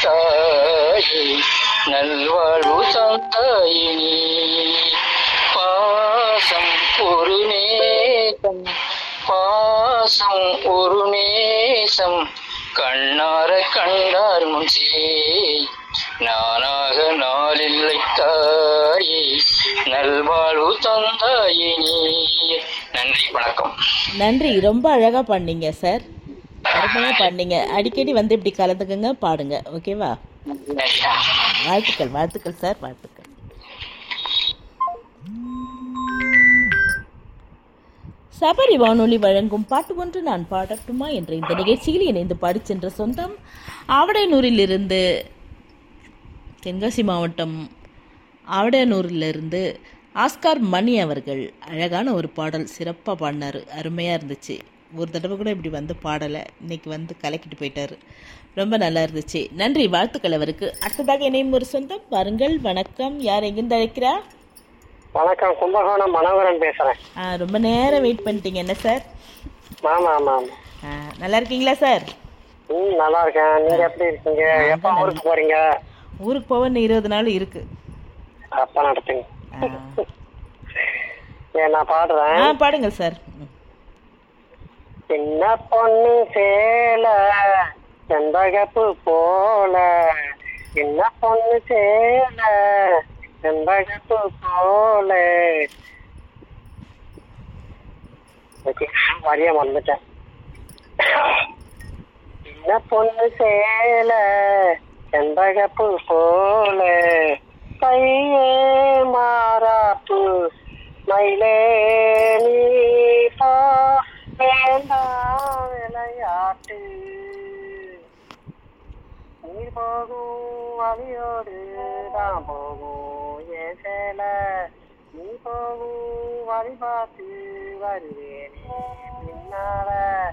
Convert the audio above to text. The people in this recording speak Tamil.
தாயே நல்வாழ்வு தந்தாயினி பாசம் ஒரு நேசம் பாசம் ஒரு நேசம் கண்ணார கண்டார் முன்சே நானாக நாளில்லை தாயே நல்வாழ்வு தந்தாயினி நன்றி வணக்கம் நன்றி ரொம்ப அழகாக பண்ணீங்க சார் அருமையாக பண்ணீங்க அடிக்கடி வந்து இப்படி கலந்துக்கங்க பாடுங்க ஓகேவா நன்றி வாழ்த்துக்கள் வாழ்த்துக்கள் சார் வாழ்த்துக்கள் சபரி வானொலி வழங்கும் பாட்டு ஒன்று நான் பாடட்டுமா என்ற இந்த நிகழ்ச்சியில் இணைந்து பாடிச் சென்ற சொந்தம் ஆவடையனூரிலிருந்து தென்காசி மாவட்டம் ஆவடையனூரிலிருந்து ஆஸ்கார் மணி அவர்கள் அழகான ஒரு பாடல் சிறப்பாக பாடினார் அருமையாக இருந்துச்சு ஒரு தடவை கூட இப்படி வந்து பாடலை இன்னைக்கு வந்து கலக்கிட்டு போயிட்டாரு ரொம்ப நல்லா இருந்துச்சு நன்றி வாழ்த்துக்கள் அவருக்கு அடுத்ததாக இணையும் ஒரு சொந்தம் பாருங்கள் வணக்கம் யார் எங்கிருந்து அழைக்கிறா வணக்கம் கும்பகோணம் மனோகரன் பேசுறேன் ஆ, ரொம்ப நேரம் வெயிட் பண்ணிட்டீங்க என்ன சார் ஆமா ஆமா ஆமா ஆ, நல்லா இருக்கீங்களா சார் ம் நல்லா இருக்கேன் நீங்க எப்படி இருக்கீங்க எப்ப ஊருக்கு போறீங்க ஊருக்கு போக இன்னும் இருபது நாள் இருக்கு அப்ப நடத்துங்க ஆ. ஏ நான் பாடுறேன் ஆ பாடுங்க சார் ம். சின்ன பொண்ணு சேல செண்பகப்பு போல சின்ன பொண்ணு சேல செண்பகப்பு போல ஓகே வரிய மறந்துட்டேன் சின்ன பொண்ணு சேல செண்பகப்பு போல கையே மாறாப்பு மயிலே நீ போ வேண்டாம் விளையாட்டு நீ போகும் வழியோடு தான் போகும் என் சேல நீ போகும் வழி பார்த்து வருவேனே பின்னால